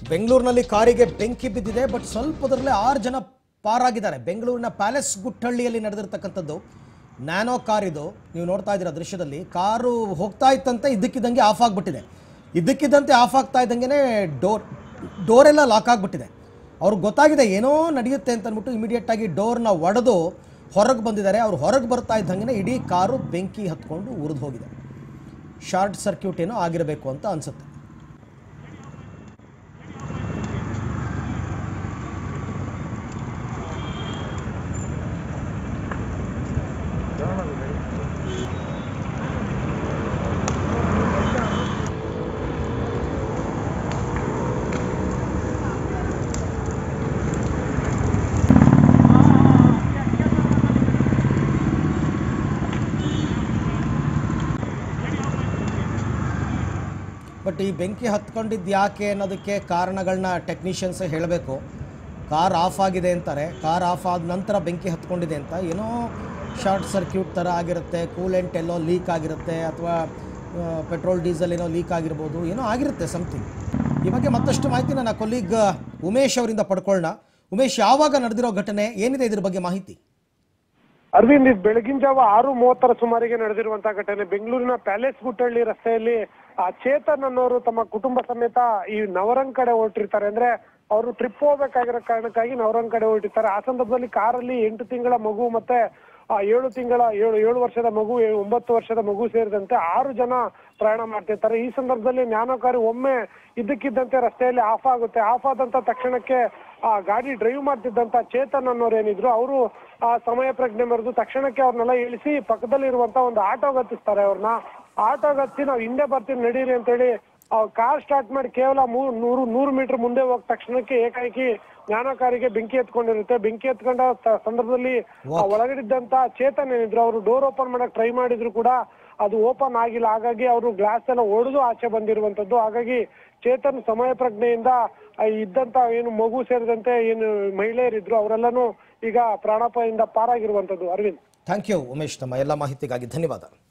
ಬೆಂಗಳೂರಿನಲ್ಲಿ ಕಾರಿಗೆ ಬೆಂಕಿ ಬಿದ್ದಿದೆ ಬಟ್ ಸ್ವಲ್ಪದರಲ್ಲೇ ಆರು ಜನ ಪಾರಾಗಿದ್ದಾರೆ ಬೆಂಗಳೂರಿನ ಪ್ಯಾಲೇಸ್ ಗುಟ್ಟಹಳ್ಳಿಯಲ್ಲಿ ನಡೆದಿರ್ತಕ್ಕಂಥದ್ದು ನ್ಯಾನೋ ಕಾರ್ ಇದು ನೀವು ನೋಡ್ತಾ ಇದ್ದೀರಾ ದೃಶ್ಯದಲ್ಲಿ ಕಾರು ಹೋಗ್ತಾ ಇತ್ತಂತೆ ಇದ್ದಕ್ಕಿದ್ದಂಗೆ ಆಫ್ ಆಗಿಬಿಟ್ಟಿದೆ ಇದ್ದಕ್ಕಿದ್ದಂತೆ ಆಫ್ ಆಗ್ತಾ ಇದ್ದಂಗೆ ಡೋರ್ ಡೋರೆಲ್ಲ ಲಾಕ್ ಆಗಿಬಿಟ್ಟಿದೆ ಅವ್ರಿಗೆ ಗೊತ್ತಾಗಿದೆ ಏನೋ ನಡೆಯುತ್ತೆ ಅಂತ ಅಂದ್ಬಿಟ್ಟು ಇಮಿಡಿಯೇಟ್ ಆಗಿ ಡೋರ್ನ ಒಡೆದು ಹೊರಗೆ ಬಂದಿದ್ದಾರೆ ಅವ್ರು ಹೊರಗೆ ಬರ್ತಾ ಇದ್ದಂಗೆ ಇಡೀ ಕಾರು ಬೆಂಕಿ ಹತ್ಕೊಂಡು ಉರಿದು ಹೋಗಿದೆ ಶಾರ್ಟ್ ಸರ್ಕ್ಯೂಟ್ ಏನೋ ಆಗಿರಬೇಕು ಅಂತ ಅನ್ಸುತ್ತೆ ಬಟ್ ಈ ಬೆಂಕಿ ಹತ್ಕೊಂಡಿದ್ದು ಯಾಕೆ ಅನ್ನೋದಕ್ಕೆ ಕಾರಣಗಳನ್ನ ಟೆಕ್ನಿಷಿಯನ್ಸ್ ಹೇಳಬೇಕು ಕಾರ್ ಆಫ್ ಆಗಿದೆ ಅಂತಾರೆ ಕಾರ್ ಆಫ್ ಆದ ನಂತರ ಬೆಂಕಿ ಹತ್ಕೊಂಡಿದೆ ಅಂತ ಏನೋ ಶಾರ್ಟ್ ಸರ್ಕ್ಯೂಟ್ ಥರ ಆಗಿರುತ್ತೆ ಕೂಲೆಂಟ್ ಎಲ್ಲೋ ಲೀಕ್ ಆಗಿರುತ್ತೆ ಅಥವಾ ಪೆಟ್ರೋಲ್ ಡೀಸೆಲ್ ಏನೋ ಲೀಕ್ ಆಗಿರ್ಬೋದು ಏನೋ ಆಗಿರುತ್ತೆ ಸಮಥಿಂಗ್ ಈ ಬಗ್ಗೆ ಮತ್ತಷ್ಟು ಮಾಹಿತಿ ನನ್ನ ಕೊಲೀಗ್ ಉಮೇಶ್ ಅವರಿಂದ ಪಡ್ಕೊಳ್ಳೋಣ ಉಮೇಶ್ ಯಾವಾಗ ನಡೆದಿರೋ ಘಟನೆ ಏನಿದೆ ಇದ್ರ ಬಗ್ಗೆ ಮಾಹಿತಿ ಅರವಿಂದ್ ಇದು ಬೆಳಗಿನ ಜಾವ ಆರು ಮೂವತ್ತರ ಸುಮಾರಿಗೆ ನಡೆದಿರುವಂತಹ ಘಟನೆ ಬೆಂಗಳೂರಿನ ಪ್ಯಾಲೇಸ್ ಗುಟ್ಟಹಳ್ಳಿ ರಸ್ತೆಯಲ್ಲಿ ಆ ಚೇತನ್ ಅನ್ನೋರು ತಮ್ಮ ಕುಟುಂಬ ಸಮೇತ ಈ ನವರಂಗ್ ಕಡೆ ಹೊರಟಿರ್ತಾರೆ ಅಂದ್ರೆ ಅವರು ಟ್ರಿಪ್ ಹೋಗ್ಬೇಕಾಗಿರೋ ಕಾರಣಕ್ಕಾಗಿ ನವರಂಗ್ ಕಡೆ ಹೊರಟಿರ್ತಾರೆ ಆ ಸಂದರ್ಭದಲ್ಲಿ ಕಾರಲ್ಲಿ ಎಂಟು ತಿಂಗಳ ಮಗು ಮತ್ತೆ ಆ ಏಳು ತಿಂಗಳ ಏಳು ಏಳು ವರ್ಷದ ಮಗು ಏ- ಒಂಬತ್ತು ವರ್ಷದ ಮಗು ಸೇರಿದಂತೆ ಆರು ಜನ ಪ್ರಯಾಣ ಮಾಡ್ತಿರ್ತಾರೆ ಈ ಸಂದರ್ಭದಲ್ಲಿ ನ್ಯಾನೋ ಕಾರು ಒಮ್ಮೆ ಇದ್ದಕ್ಕಿದ್ದಂತೆ ರಸ್ತೆಯಲ್ಲಿ ಆಫ್ ಆಗುತ್ತೆ ಆಫ್ ಆದಂತ ತಕ್ಷಣಕ್ಕೆ ಆ ಗಾಡಿ ಡ್ರೈವ್ ಮಾಡ್ತಿದ್ದಂತ ಚೇತನ್ ಅನ್ನೋರು ಏನಿದ್ರು ಅವರು ಆ ಸಮಯ ಪ್ರಜ್ಞೆ ಮೆರೆದು ತಕ್ಷಣಕ್ಕೆ ಅವ್ರನ್ನೆಲ್ಲ ಇಳಿಸಿ ಪಕ್ಕದಲ್ಲಿರುವಂತ ಒಂದು ಆಟೋ ಗತ್ತಿಸ್ತಾರೆ ಅವ್ರನ್ನ ಆಟೋ ಗತ್ತಿ ನಾವು ಹಿಂದೆ ಬರ್ತೀವಿ ನಡೀರಿ ಅಂತೇಳಿ ಕಾರ್ ಸ್ಟಾರ್ಟ್ ಮಾಡಿ ಕೇವಲ ಮೂರ್ ನೂರು ನೂರು ಮೀಟರ್ ಮುಂದೆ ಹೋದ ತಕ್ಷಣಕ್ಕೆ ಏಕಾಏಕಿ ಜ್ಞಾನ ಕಾರಿಗೆ ಬೆಂಕಿ ಎತ್ಕೊಂಡಿರುತ್ತೆ ಬೆಂಕಿ ಎತ್ಕೊಂಡ ತ- ಸಂದರ್ಭದಲ್ಲಿ ಆ ಒಳಗಡಿದ್ದಂತ ಚೇತನ್ ಏನಿದ್ರು ಅವರು ಡೋರ್ ಓಪನ್ ಮಾಡಕ್ ಟ್ರೈ ಮಾಡಿದ್ರು ಕೂಡ ಅದು ಓಪನ್ ಆಗಿಲ್ಲ ಹಾಗಾಗಿ ಅವರು ಗ್ಲಾಸ್ ಎಲ್ಲ ಒಡೆದು ಆಚೆ ಬಂದಿರುವಂತದ್ದು ಹಾಗಾಗಿ ಚೇತನ್ ಸಮಯ ಪ್ರಜ್ಞೆಯಿಂದ ಆ ಇದ್ದಂತ ಏನು ಮಗು ಸೇರಿದಂತೆ ಏನು ಮಹಿಳೆಯರಿದ್ರು ಅವರೆಲ್ಲನೂ ಈಗ ಪ್ರಾಣಾಪಾಯದಿಂದ ಪಾರಾಗಿರುವಂತದ್ದು ಅರವಿಂದ್ ಥ್ಯಾಂಕ್ ಯು ಉಮೇಶ್ ನಮ್ಮ ಎಲ್ಲ ಮಾಹಿತಿಗಾಗಿ ಧನ್ಯವಾದ